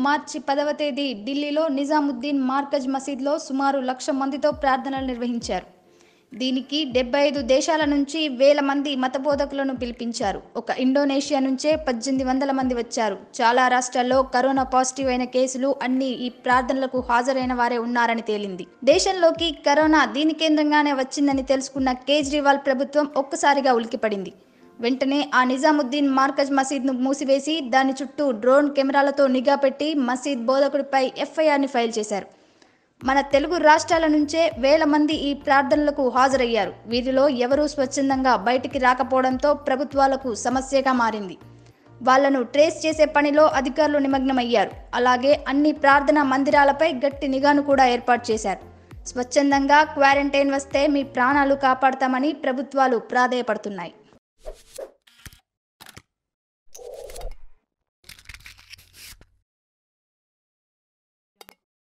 మార్చి పదవ తేదీ ఢిల్లీలో నిజాముద్దీన్ మార్కజ్ మసీద్లో సుమారు లక్ష మందితో ప్రార్థనలు నిర్వహించారు దీనికి డెబ్బై ఐదు దేశాల నుంచి వేల మంది మతబోధకులను పిలిపించారు ఒక ఇండోనేషియా నుంచే పద్దెనిమిది వందల మంది వచ్చారు చాలా రాష్ట్రాల్లో కరోనా పాజిటివ్ అయిన కేసులు అన్ని ఈ ప్రార్థనలకు హాజరైన వారే ఉన్నారని తేలింది దేశంలోకి కరోనా దీని కేంద్రంగానే వచ్చిందని తెలుసుకున్న కేజ్రీవాల్ ప్రభుత్వం ఒక్కసారిగా ఉలికిపడింది వెంటనే ఆ నిజాముద్దీన్ మార్కజ్ మసీద్ను మూసివేసి దాని చుట్టూ డ్రోన్ కెమెరాలతో నిఘా పెట్టి మసీద్ బోధకుడిపై ఎఫ్ఐఆర్ని ఫైల్ చేశారు మన తెలుగు రాష్ట్రాల నుంచే వేల మంది ఈ ప్రార్థనలకు హాజరయ్యారు వీరిలో ఎవరూ స్వచ్ఛందంగా బయటికి రాకపోవడంతో ప్రభుత్వాలకు సమస్యగా మారింది వాళ్లను ట్రేస్ చేసే పనిలో అధికారులు నిమగ్నమయ్యారు అలాగే అన్ని ప్రార్థనా మందిరాలపై గట్టి నిఘాను కూడా ఏర్పాటు చేశారు స్వచ్ఛందంగా క్వారంటైన్ వస్తే మీ ప్రాణాలు కాపాడతామని ప్రభుత్వాలు ప్రాధేయపడుతున్నాయి